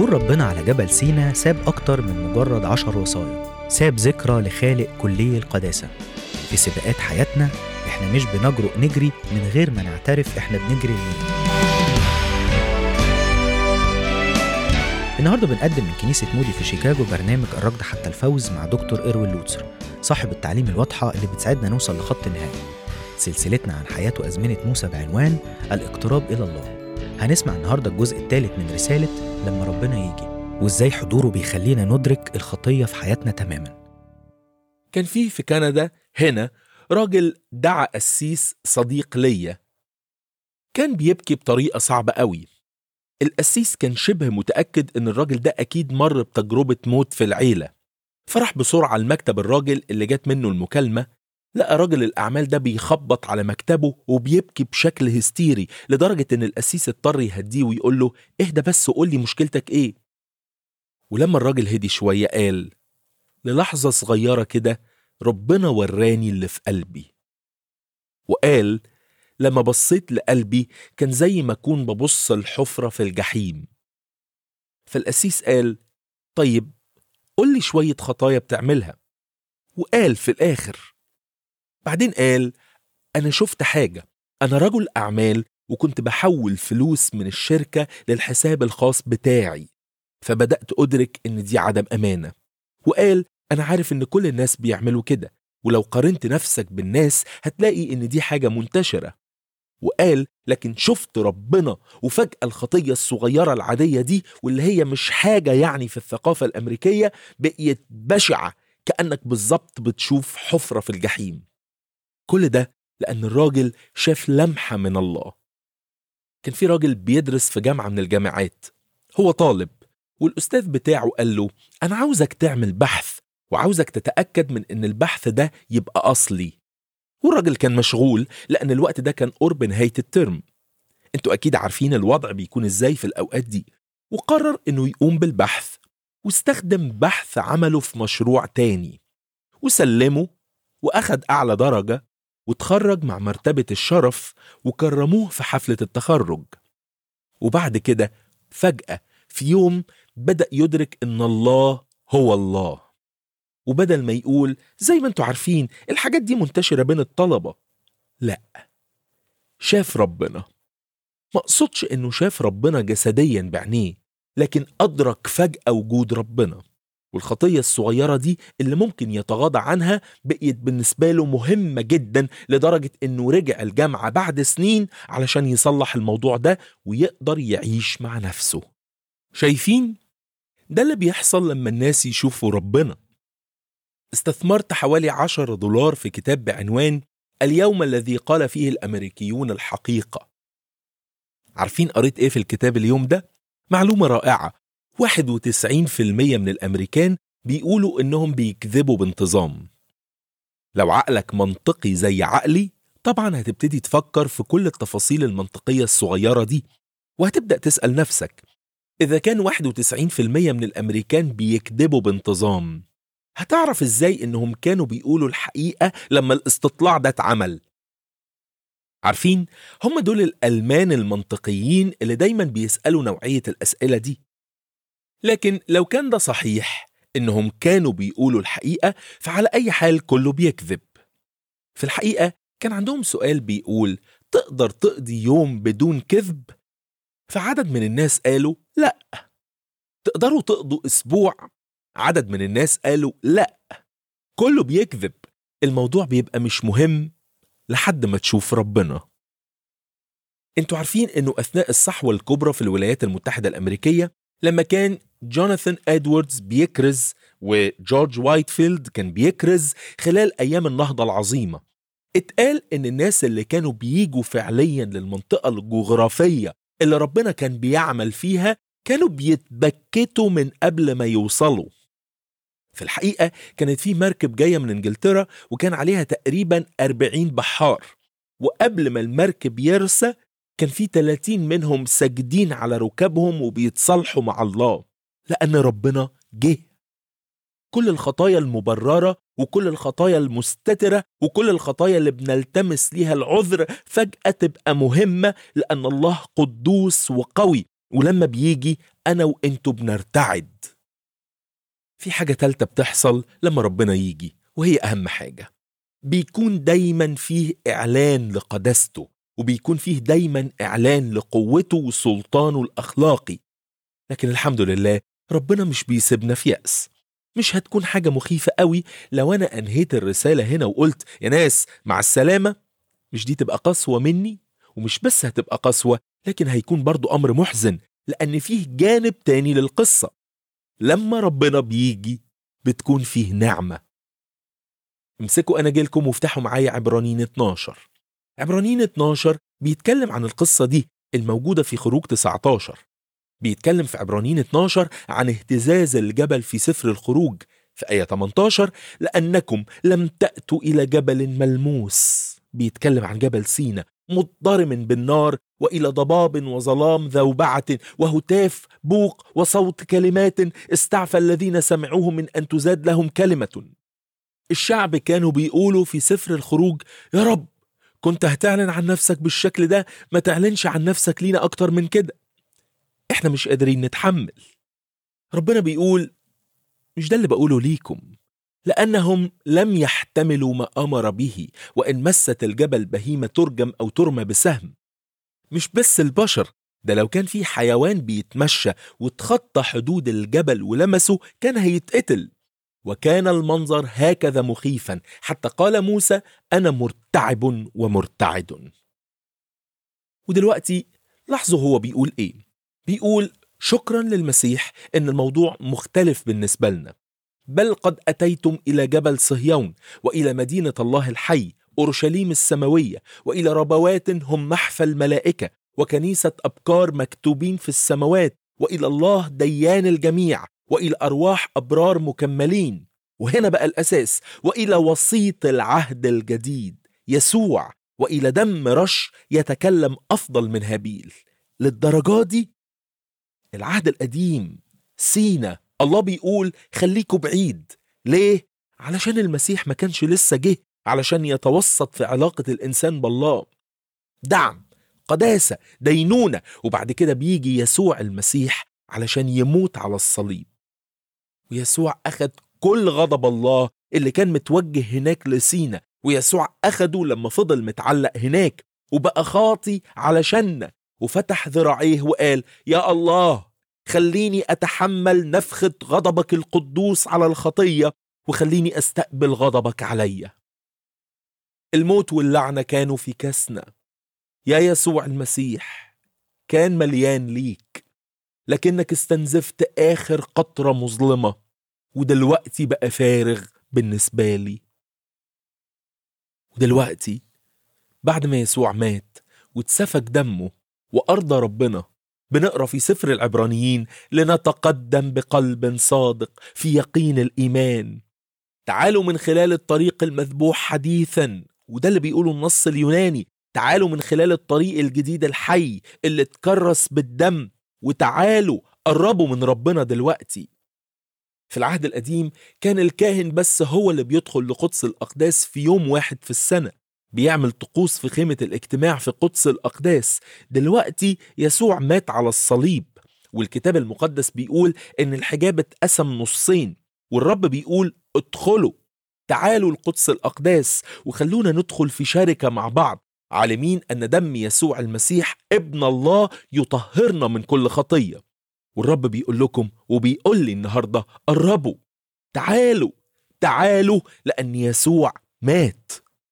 عبور ربنا على جبل سينا ساب أكتر من مجرد عشر وصايا ساب ذكرى لخالق كلي القداسة في سباقات حياتنا احنا مش بنجرؤ نجري من غير ما نعترف احنا بنجري لمين النهارده بنقدم من كنيسة مودي في شيكاغو برنامج الركض حتى الفوز مع دكتور إروين لوتسر صاحب التعليم الواضحة اللي بتساعدنا نوصل لخط النهاية سلسلتنا عن حياة وأزمنة موسى بعنوان الاقتراب إلى الله هنسمع النهارده الجزء الثالث من رسالة لما ربنا يجي وإزاي حضوره بيخلينا ندرك الخطية في حياتنا تماما كان في في كندا هنا راجل دعا قسيس صديق ليا كان بيبكي بطريقة صعبة قوي القسيس كان شبه متأكد إن الراجل ده أكيد مر بتجربة موت في العيلة فراح بسرعة لمكتب الراجل اللي جات منه المكالمة لقى راجل الأعمال ده بيخبط على مكتبه وبيبكي بشكل هستيري لدرجة إن القسيس اضطر يهديه ويقول له اهدى بس وقول لي مشكلتك إيه ولما الراجل هدي شوية قال للحظة صغيرة كده ربنا وراني اللي في قلبي وقال لما بصيت لقلبي كان زي ما أكون ببص الحفرة في الجحيم فالقسيس قال طيب قول لي شوية خطايا بتعملها وقال في الآخر بعدين قال أنا شفت حاجة أنا رجل أعمال وكنت بحول فلوس من الشركة للحساب الخاص بتاعي فبدأت أدرك إن دي عدم أمانة وقال أنا عارف إن كل الناس بيعملوا كده ولو قارنت نفسك بالناس هتلاقي إن دي حاجة منتشرة وقال لكن شفت ربنا وفجأة الخطية الصغيرة العادية دي واللي هي مش حاجة يعني في الثقافة الأمريكية بقيت بشعة كأنك بالظبط بتشوف حفرة في الجحيم كل ده لأن الراجل شاف لمحة من الله كان في راجل بيدرس في جامعة من الجامعات هو طالب والأستاذ بتاعه قال له أنا عاوزك تعمل بحث وعاوزك تتأكد من إن البحث ده يبقى أصلي والراجل كان مشغول لأن الوقت ده كان قرب نهاية الترم انتوا أكيد عارفين الوضع بيكون إزاي في الأوقات دي وقرر إنه يقوم بالبحث واستخدم بحث عمله في مشروع تاني وسلمه وأخد أعلى درجة وتخرج مع مرتبة الشرف وكرموه في حفلة التخرج وبعد كده فجأة في يوم بدأ يدرك إن الله هو الله وبدل ما يقول زي ما انتوا عارفين الحاجات دي منتشرة بين الطلبة لا شاف ربنا ما اقصدش انه شاف ربنا جسديا بعينيه لكن ادرك فجأة وجود ربنا والخطية الصغيرة دي اللي ممكن يتغاضى عنها بقيت بالنسبة له مهمة جدا لدرجة انه رجع الجامعة بعد سنين علشان يصلح الموضوع ده ويقدر يعيش مع نفسه شايفين؟ ده اللي بيحصل لما الناس يشوفوا ربنا استثمرت حوالي عشر دولار في كتاب بعنوان اليوم الذي قال فيه الأمريكيون الحقيقة عارفين قريت ايه في الكتاب اليوم ده؟ معلومة رائعة 91% من الأمريكان بيقولوا إنهم بيكذبوا بانتظام لو عقلك منطقي زي عقلي طبعا هتبتدي تفكر في كل التفاصيل المنطقية الصغيرة دي وهتبدأ تسأل نفسك إذا كان 91% من الأمريكان بيكذبوا بانتظام هتعرف إزاي إنهم كانوا بيقولوا الحقيقة لما الاستطلاع ده اتعمل عارفين هم دول الألمان المنطقيين اللي دايما بيسألوا نوعية الأسئلة دي لكن لو كان ده صحيح إنهم كانوا بيقولوا الحقيقة فعلى أي حال كله بيكذب في الحقيقة كان عندهم سؤال بيقول تقدر تقضي يوم بدون كذب؟ فعدد من الناس قالوا لأ تقدروا تقضوا أسبوع؟ عدد من الناس قالوا لأ كله بيكذب الموضوع بيبقى مش مهم لحد ما تشوف ربنا انتوا عارفين انه اثناء الصحوة الكبرى في الولايات المتحدة الامريكية لما كان جوناثان ادواردز بيكرز وجورج وايتفيلد كان بيكرز خلال ايام النهضة العظيمة اتقال ان الناس اللي كانوا بيجوا فعليا للمنطقة الجغرافية اللي ربنا كان بيعمل فيها كانوا بيتبكتوا من قبل ما يوصلوا في الحقيقة كانت في مركب جاية من انجلترا وكان عليها تقريبا 40 بحار وقبل ما المركب يرسى كان في 30 منهم ساجدين على ركابهم وبيتصالحوا مع الله لأن ربنا جه كل الخطايا المبررة وكل الخطايا المستترة وكل الخطايا اللي بنلتمس ليها العذر فجأة تبقى مهمة لأن الله قدوس وقوي ولما بيجي أنا وإنتوا بنرتعد في حاجة تالتة بتحصل لما ربنا يجي وهي أهم حاجة بيكون دايما فيه إعلان لقداسته وبيكون فيه دايما إعلان لقوته وسلطانه الأخلاقي لكن الحمد لله ربنا مش بيسيبنا في يأس مش هتكون حاجة مخيفة قوي لو أنا أنهيت الرسالة هنا وقلت يا ناس مع السلامة مش دي تبقى قسوة مني ومش بس هتبقى قسوة لكن هيكون برضو أمر محزن لأن فيه جانب تاني للقصة لما ربنا بيجي بتكون فيه نعمة امسكوا أناجيلكم وافتحوا معايا عبرانيين 12 عبرانيين 12 بيتكلم عن القصة دي الموجودة في خروج 19 بيتكلم في عبرانيين 12 عن اهتزاز الجبل في سفر الخروج في آية 18 لأنكم لم تأتوا إلى جبل ملموس بيتكلم عن جبل سينا مضطرم بالنار والى ضباب وظلام ذوبعه وهتاف بوق وصوت كلمات استعفى الذين سمعوه من ان تزاد لهم كلمه الشعب كانوا بيقولوا في سفر الخروج يا رب كنت هتعلن عن نفسك بالشكل ده ما تعلنش عن نفسك لينا اكتر من كده احنا مش قادرين نتحمل ربنا بيقول مش ده اللي بقوله ليكم لأنهم لم يحتملوا ما أمر به وإن مست الجبل بهيمة ترجم أو ترمى بسهم مش بس البشر ده لو كان في حيوان بيتمشى وتخطى حدود الجبل ولمسه كان هيتقتل وكان المنظر هكذا مخيفا حتى قال موسى أنا مرتعب ومرتعد ودلوقتي لاحظوا هو بيقول إيه بيقول شكرا للمسيح إن الموضوع مختلف بالنسبة لنا بل قد اتيتم الى جبل صهيون والى مدينه الله الحي اورشليم السماويه والى ربوات هم محفى الملائكه وكنيسه ابكار مكتوبين في السماوات والى الله ديان الجميع والى ارواح ابرار مكملين وهنا بقى الاساس والى وسيط العهد الجديد يسوع والى دم رش يتكلم افضل من هابيل للدرجه دي العهد القديم سينا الله بيقول خليكوا بعيد ليه؟ علشان المسيح ما كانش لسه جه علشان يتوسط في علاقة الإنسان بالله دعم قداسة دينونة وبعد كده بيجي يسوع المسيح علشان يموت على الصليب ويسوع أخد كل غضب الله اللي كان متوجه هناك لسينا ويسوع أخده لما فضل متعلق هناك وبقى خاطي علشان وفتح ذراعيه وقال يا الله خليني اتحمل نفخه غضبك القدوس على الخطيه وخليني استقبل غضبك عليا الموت واللعنه كانوا في كسنا يا يسوع المسيح كان مليان ليك لكنك استنزفت اخر قطره مظلمه ودلوقتي بقى فارغ بالنسبه لي ودلوقتي بعد ما يسوع مات واتسفك دمه وارضى ربنا بنقرا في سفر العبرانيين لنتقدم بقلب صادق في يقين الايمان تعالوا من خلال الطريق المذبوح حديثا وده اللي بيقوله النص اليوناني تعالوا من خلال الطريق الجديد الحي اللي اتكرس بالدم وتعالوا قربوا من ربنا دلوقتي في العهد القديم كان الكاهن بس هو اللي بيدخل لقدس الأقداس في يوم واحد في السنة بيعمل طقوس في خيمة الاجتماع في قدس الأقداس دلوقتي يسوع مات على الصليب والكتاب المقدس بيقول إن الحجاب اتقسم نصين والرب بيقول ادخلوا تعالوا القدس الأقداس وخلونا ندخل في شركة مع بعض عالمين أن دم يسوع المسيح ابن الله يطهرنا من كل خطية والرب بيقول لكم وبيقول لي النهاردة قربوا تعالوا تعالوا لأن يسوع مات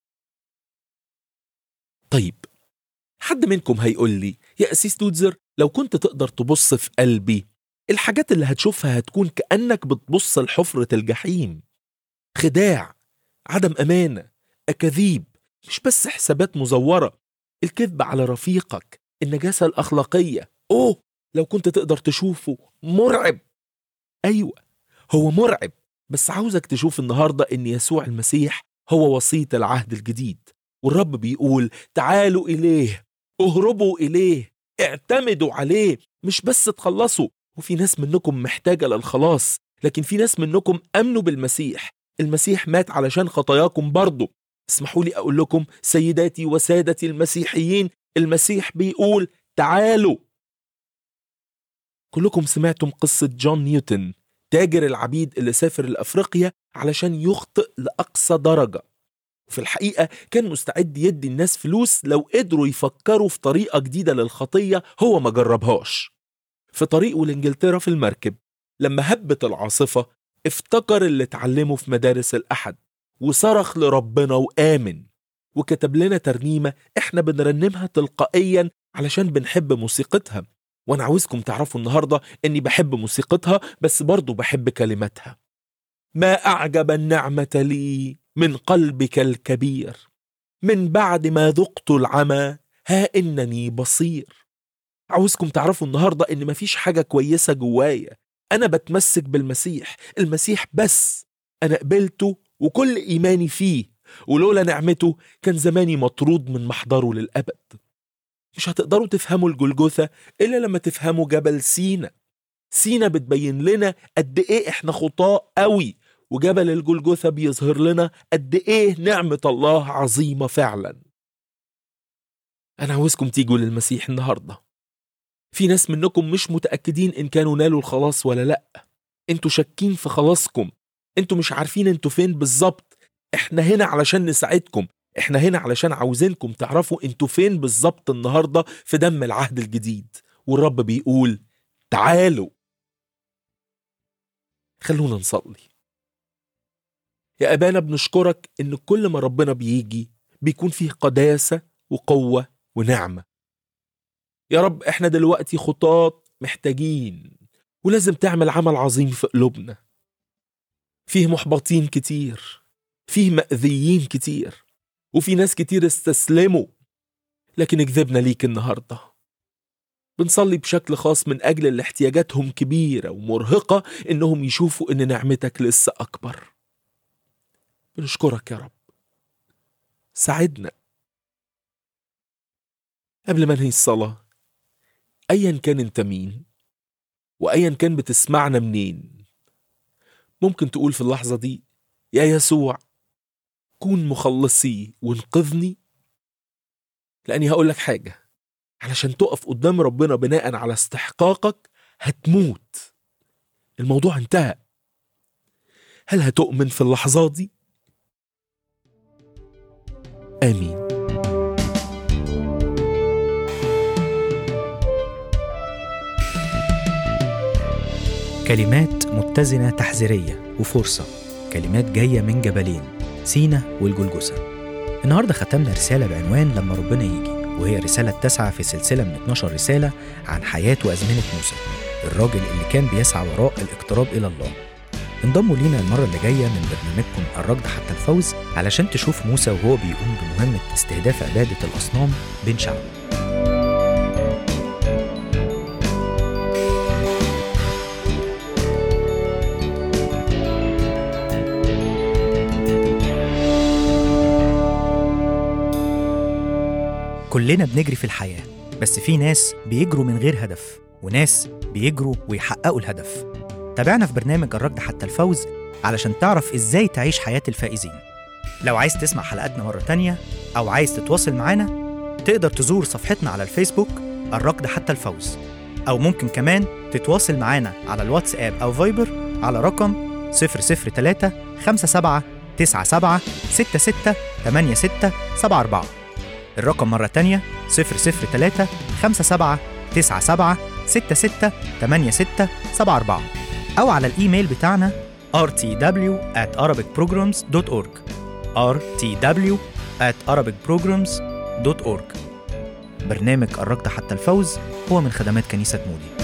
طيب حد منكم هيقول لي يا أسيس دودزر لو كنت تقدر تبص في قلبي الحاجات اللي هتشوفها هتكون كأنك بتبص لحفرة الجحيم خداع عدم أمانة أكاذيب مش بس حسابات مزورة الكذب على رفيقك النجاسة الأخلاقية أوه لو كنت تقدر تشوفه مرعب أيوة هو مرعب بس عاوزك تشوف النهاردة إن يسوع المسيح هو وسيط العهد الجديد والرب بيقول تعالوا إليه اهربوا إليه اعتمدوا عليه مش بس تخلصوا وفي ناس منكم محتاجة للخلاص لكن في ناس منكم أمنوا بالمسيح المسيح مات علشان خطاياكم برضه اسمحوا لي أقول لكم سيداتي وسادتي المسيحيين المسيح بيقول تعالوا كلكم سمعتم قصة جون نيوتن تاجر العبيد اللي سافر لأفريقيا علشان يخطئ لأقصى درجة وفي الحقيقة كان مستعد يدي الناس فلوس لو قدروا يفكروا في طريقة جديدة للخطية هو ما جربهاش في طريقه لإنجلترا في المركب لما هبت العاصفة افتكر اللي اتعلمه في مدارس الأحد وصرخ لربنا وآمن وكتب لنا ترنيمة احنا بنرنمها تلقائيا علشان بنحب موسيقتها وانا عاوزكم تعرفوا النهاردة اني بحب موسيقتها بس برضو بحب كلماتها ما أعجب النعمة لي من قلبك الكبير من بعد ما ذقت العمى ها إنني بصير عاوزكم تعرفوا النهاردة إن مفيش حاجة كويسة جوايا أنا بتمسك بالمسيح المسيح بس أنا قبلته وكل إيماني فيه ولولا نعمته كان زماني مطرود من محضره للأبد مش هتقدروا تفهموا الجلجثة إلا لما تفهموا جبل سينا سينا بتبين لنا قد إيه إحنا خطاء قوي وجبل الجلجثة بيظهر لنا قد إيه نعمة الله عظيمة فعلا أنا عاوزكم تيجوا للمسيح النهاردة في ناس منكم مش متأكدين إن كانوا نالوا الخلاص ولا لأ انتوا شاكين في خلاصكم انتوا مش عارفين انتوا فين بالظبط احنا هنا علشان نساعدكم احنا هنا علشان عاوزينكم تعرفوا انتوا فين بالظبط النهارده في دم العهد الجديد والرب بيقول تعالوا خلونا نصلي يا ابانا بنشكرك ان كل ما ربنا بيجي بيكون فيه قداسه وقوه ونعمه يا رب احنا دلوقتي خطاة محتاجين ولازم تعمل عمل عظيم في قلوبنا فيه محبطين كتير فيه مأذيين كتير وفي ناس كتير استسلموا لكن كذبنا ليك النهارده بنصلي بشكل خاص من أجل اللي احتياجاتهم كبيرة ومرهقة إنهم يشوفوا إن نعمتك لسه أكبر بنشكرك يا رب ساعدنا قبل ما ننهي الصلاة أيا كان أنت مين وأيا كان بتسمعنا منين ممكن تقول في اللحظة دي يا يسوع كون مخلصي وانقذني لأني هقول لك حاجة علشان تقف قدام ربنا بناء على استحقاقك هتموت الموضوع انتهى هل هتؤمن في اللحظات دي؟ آمين كلمات متزنة تحذيرية وفرصة كلمات جاية من جبلين سينا والجلجسة النهاردة ختمنا رسالة بعنوان لما ربنا يجي وهي الرسالة التاسعة في سلسلة من 12 رسالة عن حياة وأزمنة موسى الراجل اللي كان بيسعى وراء الاقتراب إلى الله انضموا لينا المرة اللي جاية من برنامجكم الركض حتى الفوز علشان تشوف موسى وهو بيقوم بمهمة استهداف عبادة الأصنام بين شعبه كلنا بنجري في الحياة بس في ناس بيجروا من غير هدف وناس بيجروا ويحققوا الهدف تابعنا في برنامج الركض حتى الفوز علشان تعرف ازاي تعيش حياة الفائزين لو عايز تسمع حلقاتنا مرة تانية أو عايز تتواصل معانا تقدر تزور صفحتنا على الفيسبوك الركض حتى الفوز أو ممكن كمان تتواصل معانا على الواتساب أو فايبر على رقم 003 57 97 66 86 74 الرقم مرة تانية 003 57 97 66 86 74 أو على الإيميل بتاعنا rtw at arabicprograms.org rtw at arabicprograms.org برنامج الركض حتى الفوز هو من خدمات كنيسة مودي